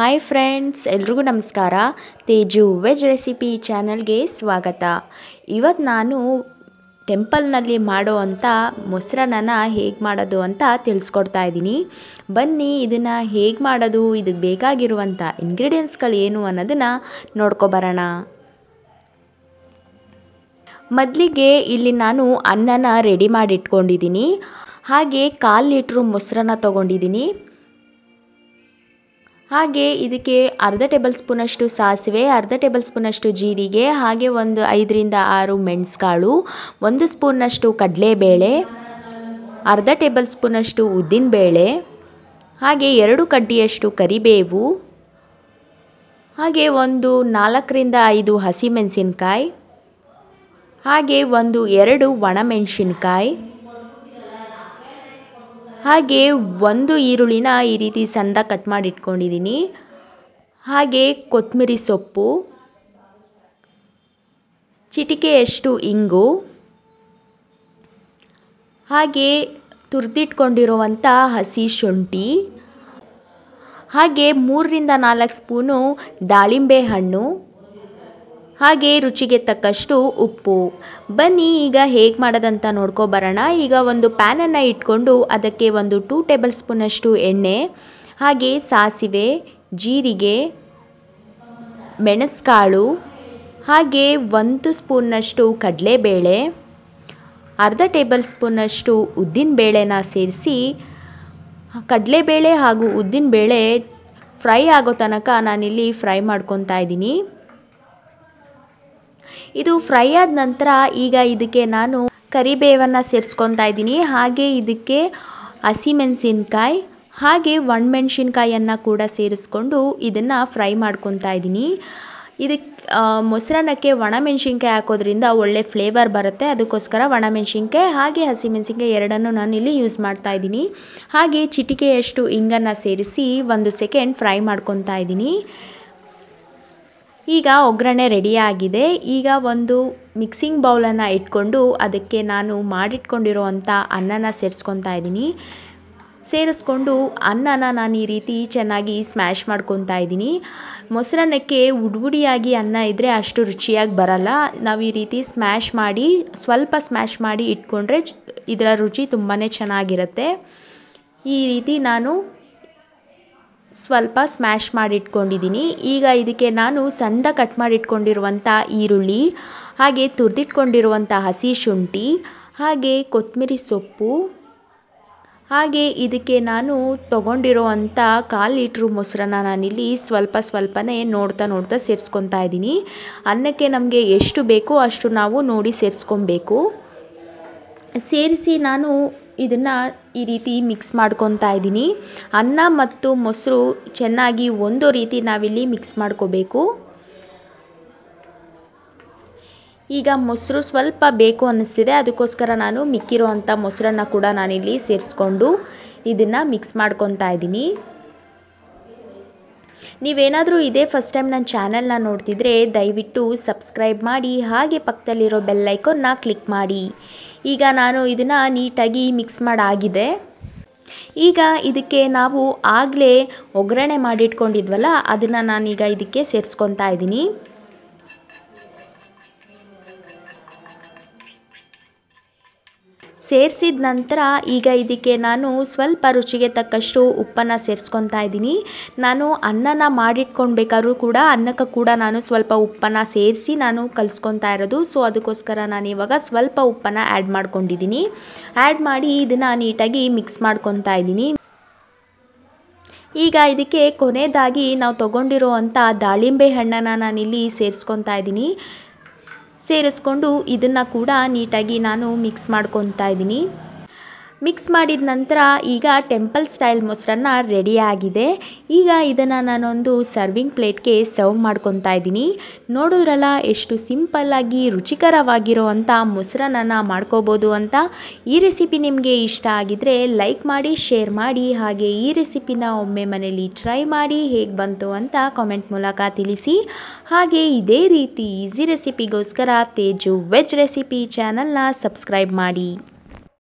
hi friends ಎಲ್ರಿಗೂ ನಮಸ್ಕಾರ Teju veg recipe ಚಾನಲ್ಗೆ ಸ್ವಾಗತ ಇವತ್ತು ನಾನು ಟೆಂಪಲ್ನಲ್ಲಿ ಮಾಡೋ ಅಂಥ ಮೊಸರನ್ನ ಹೇಗೆ ಮಾಡೋದು ಅಂತ ತಿಳಿಸ್ಕೊಡ್ತಾ ಇದ್ದೀನಿ ಬನ್ನಿ ಇದನ್ನು ಹೇಗೆ ಮಾಡೋದು ಇದಕ್ಕೆ ಬೇಕಾಗಿರುವಂಥ ಇಂಗ್ರೀಡಿಯೆಂಟ್ಸ್ಗಳು ಏನು ಅನ್ನೋದನ್ನು ನೋಡ್ಕೊಬರೋಣ ಮೊದಲಿಗೆ ಇಲ್ಲಿ ನಾನು ಅನ್ನನ ರೆಡಿ ಮಾಡಿ ಇಟ್ಕೊಂಡಿದ್ದೀನಿ ಹಾಗೆ ಕಾಲು ಲೀಟ್ರು ಮೊಸರನ್ನ ತೊಗೊಂಡಿದ್ದೀನಿ ಹಾಗೆ ಇದಕ್ಕೆ ಅರ್ಧ ಟೇಬಲ್ ಸ್ಪೂನಷ್ಟು ಸಾಸಿವೆ ಅರ್ಧ ಟೇಬಲ್ ಸ್ಪೂನಷ್ಟು ಜೀರಿಗೆ ಹಾಗೆ ಒಂದು ಐದರಿಂದ ಆರು ಮೆಣಸುಕಾಳು ಒಂದು ಸ್ಪೂನ್ನಷ್ಟು ಕಡಲೆಬೇಳೆ ಅರ್ಧ ಟೇಬಲ್ ಸ್ಪೂನಷ್ಟು ಉದ್ದಿನಬೇಳೆ ಹಾಗೆ ಎರಡು ಕಡ್ಡಿಯಷ್ಟು ಕರಿಬೇವು ಹಾಗೆ ಒಂದು ನಾಲ್ಕರಿಂದ ಐದು ಹಸಿಮೆಣಸಿನ್ಕಾಯಿ ಹಾಗೆ ಒಂದು ಎರಡು ಒಣಮೆಣಸಿನ್ಕಾಯಿ ಹಾಗೆ ಒಂದು ಈರುಳ್ಳಿನ ಈ ರೀತಿ ಸಣ್ಣದಾಗಿ ಕಟ್ ಮಾಡಿ ಇಟ್ಕೊಂಡಿದ್ದೀನಿ ಹಾಗೆ ಕೊತ್ತಂಬರಿ ಸೊಪ್ಪು ಚಿಟಿಕೆಯಷ್ಟು ಇಂಗು ಹಾಗೆ ತುರಿದಿಟ್ಕೊಂಡಿರುವಂಥ ಹಸಿ ಶುಂಠಿ ಹಾಗೆ ಮೂರರಿಂದ ನಾಲ್ಕು ಸ್ಪೂನು ದಾಳಿಂಬೆ ಹಣ್ಣು ಹಾಗೆ ರುಚಿಗೆ ತಕ್ಕಷ್ಟು ಉಪ್ಪು ಬನ್ನಿ ಈಗ ಹೇಗೆ ಮಾಡೋದಂತ ನೋಡ್ಕೊಬರೋಣ ಈಗ ಒಂದು ಪ್ಯಾನನ್ನು ಇಟ್ಕೊಂಡು ಅದಕ್ಕೆ ಒಂದು ಟೂ ಟೇಬಲ್ ಸ್ಪೂನಷ್ಟು ಎಣ್ಣೆ ಹಾಗೆ ಸಾಸಿವೆ ಜೀರಿಗೆ ಮೆಣಸುಕಾಳು ಹಾಗೆ ಒಂದು ಸ್ಪೂನ್ನಷ್ಟು ಕಡಲೆಬೇಳೆ ಅರ್ಧ ಟೇಬಲ್ ಸ್ಪೂನಷ್ಟು ಉದ್ದಿನಬೇಳೆನ ಸೇರಿಸಿ ಕಡಲೆಬೇಳೆ ಹಾಗೂ ಉದ್ದಿನಬೇಳೆ ಫ್ರೈ ಆಗೋ ತನಕ ನಾನಿಲ್ಲಿ ಫ್ರೈ ಮಾಡ್ಕೊತಾ ಇದ್ದೀನಿ ಇದು ಫ್ರೈ ಆದ ನಂತರ ಈಗ ಇದಕ್ಕೆ ನಾನು ಕರಿಬೇವನ್ನು ಸೇರಿಸ್ಕೊತಾ ಇದ್ದೀನಿ ಹಾಗೆ ಇದಕ್ಕೆ ಹಸಿಮೆಣಸಿನ್ಕಾಯಿ ಹಾಗೆ ಒಣಮೆಣ್ಸಿನ್ಕಾಯನ್ನು ಕೂಡ ಸೇರಿಸ್ಕೊಂಡು ಇದನ್ನು ಫ್ರೈ ಮಾಡ್ಕೊತಾ ಇದ್ದೀನಿ ಇದಕ್ಕೆ ಮೊಸರನ್ನಕ್ಕೆ ಒಣಮೆಣ್ಸಿನ್ಕಾಯಿ ಹಾಕೋದ್ರಿಂದ ಒಳ್ಳೆ ಫ್ಲೇವರ್ ಬರುತ್ತೆ ಅದಕ್ಕೋಸ್ಕರ ಒಣಮೆಣ್ಸಿನ್ಕಾಯಿ ಹಾಗೆ ಹಸಿಮೆಣಸಿನ್ಕಾಯಿ ಎರಡನ್ನೂ ನಾನಿಲ್ಲಿ ಯೂಸ್ ಮಾಡ್ತಾ ಇದ್ದೀನಿ ಹಾಗೆ ಚಿಟಿಕೆಯಷ್ಟು ಇಂಗನ್ನು ಸೇರಿಸಿ ಒಂದು ಸೆಕೆಂಡ್ ಫ್ರೈ ಮಾಡ್ಕೊತಾ ಇದ್ದೀನಿ ಈಗ ಒಗ್ಗರಣೆ ರೆಡಿಯಾಗಿದೆ ಈಗ ಒಂದು ಮಿಕ್ಸಿಂಗ್ ಬೌಲನ್ನು ಇಟ್ಕೊಂಡು ಅದಕ್ಕೆ ನಾನು ಮಾಡಿಟ್ಕೊಂಡಿರೋವಂಥ ಅನ್ನನ ಸೇರಿಸ್ಕೊತಾ ಇದ್ದೀನಿ ಸೇರಿಸ್ಕೊಂಡು ಅನ್ನನ ನಾನು ಈ ರೀತಿ ಚೆನ್ನಾಗಿ ಸ್ಮ್ಯಾಶ್ ಮಾಡ್ಕೊತಾ ಇದ್ದೀನಿ ಮೊಸರನ್ನಕ್ಕೆ ಉಡುಗುಡಿಯಾಗಿ ಅನ್ನ ಇದ್ದರೆ ಅಷ್ಟು ರುಚಿಯಾಗಿ ಬರಲ್ಲ ನಾವು ಈ ರೀತಿ ಸ್ಮ್ಯಾಶ್ ಮಾಡಿ ಸ್ವಲ್ಪ ಸ್ಮ್ಯಾಶ್ ಮಾಡಿ ಇಟ್ಕೊಂಡ್ರೆ ಇದರ ರುಚಿ ತುಂಬಾ ಚೆನ್ನಾಗಿರುತ್ತೆ ಈ ರೀತಿ ನಾನು ಸ್ವಲ್ಪ ಸ್ಮ್ಯಾಶ್ ಮಾಡಿ ಇಟ್ಕೊಂಡಿದ್ದೀನಿ ಈಗ ಇದಕ್ಕೆ ನಾನು ಸಣ್ಣ ಕಟ್ ಮಾಡಿ ಇಟ್ಕೊಂಡಿರುವಂಥ ಈರುಳ್ಳಿ ಹಾಗೆ ತುರಿದಿಟ್ಕೊಂಡಿರುವಂಥ ಹಸಿ ಶುಂಠಿ ಹಾಗೆ ಕೊತ್ತಂಬರಿ ಸೊಪ್ಪು ಹಾಗೆ ಇದಕ್ಕೆ ನಾನು ತೊಗೊಂಡಿರೋವಂಥ ಕಾಲು ಲೀಟ್ರು ಮೊಸರನ್ನ ನಾನಿಲ್ಲಿ ಸ್ವಲ್ಪ ಸ್ವಲ್ಪನೇ ನೋಡ್ತಾ ನೋಡ್ತಾ ಸೇರಿಸ್ಕೊತಾ ಇದ್ದೀನಿ ಅನ್ನಕ್ಕೆ ನಮಗೆ ಎಷ್ಟು ಬೇಕೋ ಅಷ್ಟು ನಾವು ನೋಡಿ ಸೇರಿಸ್ಕೊಬೇಕು ಸೇರಿಸಿ ನಾನು ಇದನ್ನು ಈ ರೀತಿ ಮಿಕ್ಸ್ ಮಾಡ್ಕೊತಾ ಇದ್ದೀನಿ ಅನ್ನ ಮತ್ತು ಮೊಸರು ಚೆನ್ನಾಗಿ ಒಂದು ರೀತಿ ನಾವಿಲ್ಲಿ ಮಿಕ್ಸ್ ಮಾಡ್ಕೋಬೇಕು ಈಗ ಮೊಸರು ಸ್ವಲ್ಪ ಬೇಕು ಅನ್ನಿಸ್ತಿದೆ ಅದಕ್ಕೋಸ್ಕರ ನಾನು ಮಿಕ್ಕಿರೋ ಅಂಥ ಮೊಸರನ್ನ ಕೂಡ ನಾನಿಲ್ಲಿ ಸೇರಿಸ್ಕೊಂಡು ಇದನ್ನು ಮಿಕ್ಸ್ ಮಾಡ್ಕೊತಾ ಇದ್ದೀನಿ ನೀವೇನಾದರೂ ಇದೇ ಫಸ್ಟ್ ಟೈಮ್ ನನ್ನ ಚಾನಲ್ನ ನೋಡ್ತಿದ್ರೆ ದಯವಿಟ್ಟು ಸಬ್ಸ್ಕ್ರೈಬ್ ಮಾಡಿ ಹಾಗೆ ಪಕ್ಕದಲ್ಲಿರೋ ಬೆಲ್ಲೈಕೋನ್ನ ಕ್ಲಿಕ್ ಮಾಡಿ ಈಗ ನಾನು ಇದನ್ನು ನೀಟಾಗಿ ಮಿಕ್ಸ್ ಮಾಡಾಗಿದೆ ಈಗ ಇದಕ್ಕೆ ನಾವು ಆಗಲೇ ಒಗ್ಗರಣೆ ಮಾಡಿಟ್ಕೊಂಡಿದ್ವಲ್ಲ ಅದನ್ನು ನಾನೀಗ ಇದಕ್ಕೆ ಸೇರಿಸ್ಕೊತಾ ಇದ್ದೀನಿ ಸೇರಿಸಿದ ನಂತರ ಈಗ ಇದಕ್ಕೆ ನಾನು ಸ್ವಲ್ಪ ರುಚಿಗೆ ತಕ್ಕಷ್ಟು ಉಪ್ಪನ್ನು ಸೇರಿಸ್ಕೊತಾ ಇದ್ದೀನಿ ನಾನು ಅನ್ನನ ಮಾಡಿಟ್ಕೊಳ್ಬೇಕಾದ್ರೂ ಕೂಡ ಅನ್ನಕ್ಕೆ ಕೂಡ ನಾನು ಸ್ವಲ್ಪ ಉಪ್ಪನ್ನು ಸೇರಿಸಿ ನಾನು ಕಲಿಸ್ಕೊತಾ ಇರೋದು ಸೊ ಅದಕ್ಕೋಸ್ಕರ ನಾನು ಇವಾಗ ಸ್ವಲ್ಪ ಉಪ್ಪನ್ನು ಆ್ಯಡ್ ಮಾಡ್ಕೊಂಡಿದ್ದೀನಿ ಆ್ಯಡ್ ಮಾಡಿ ಇದನ್ನು ನೀಟಾಗಿ ಮಿಕ್ಸ್ ಮಾಡ್ಕೊತಾ ಇದ್ದೀನಿ ಈಗ ಇದಕ್ಕೆ ಕೊನೆಯದಾಗಿ ನಾವು ತೊಗೊಂಡಿರೋ ಅಂಥ ದಾಳಿಂಬೆ ಹಣ್ಣನ್ನು ನಾನಿಲ್ಲಿ ಸೇರಿಸ್ಕೊತಾ ಇದ್ದೀನಿ ಸೇರಿಸ್ಕೊಂಡು ಇದನ್ನು ಕೂಡ ನೀಟಾಗಿ ನಾನು ಮಿಕ್ಸ್ ಮಾಡ್ಕೊತಾ ಇದ್ದೀನಿ ಮಿಕ್ಸ್ ಮಾಡಿದ ನಂತರ ಈಗ ಟೆಂಪಲ್ ಸ್ಟೈಲ್ ಮೊಸರನ್ನ ರೆಡಿಯಾಗಿದೆ ಈಗ ಇದನ್ನು ನಾನೊಂದು ಸರ್ವಿಂಗ್ ಪ್ಲೇಟ್ಗೆ ಸರ್ವ್ ಮಾಡ್ಕೊತಾ ಇದ್ದೀನಿ ನೋಡಿದ್ರಲ್ಲ ಎಷ್ಟು ಸಿಂಪಲ್ಲಾಗಿ ರುಚಿಕರವಾಗಿರೋ ಅಂಥ ಮೊಸರನ್ನ ಮಾಡ್ಕೋಬೋದು ಅಂತ ಈ ರೆಸಿಪಿ ನಿಮಗೆ ಇಷ್ಟ ಆಗಿದರೆ ಲೈಕ್ ಮಾಡಿ ಶೇರ್ ಮಾಡಿ ಹಾಗೆ ಈ ರೆಸಿಪಿನ ಒಮ್ಮೆ ಮನೇಲಿ ಟ್ರೈ ಮಾಡಿ ಹೇಗೆ ಬಂತು ಅಂತ ಕಾಮೆಂಟ್ ಮೂಲಕ ತಿಳಿಸಿ ಹಾಗೆ ಇದೇ ರೀತಿ ಈಸಿ ರೆಸಿಪಿಗೋಸ್ಕರ ತೇಜು ವೆಜ್ ರೆಸಿಪಿ ಚಾನಲ್ನ ಸಬ್ಸ್ಕ್ರೈಬ್ ಮಾಡಿ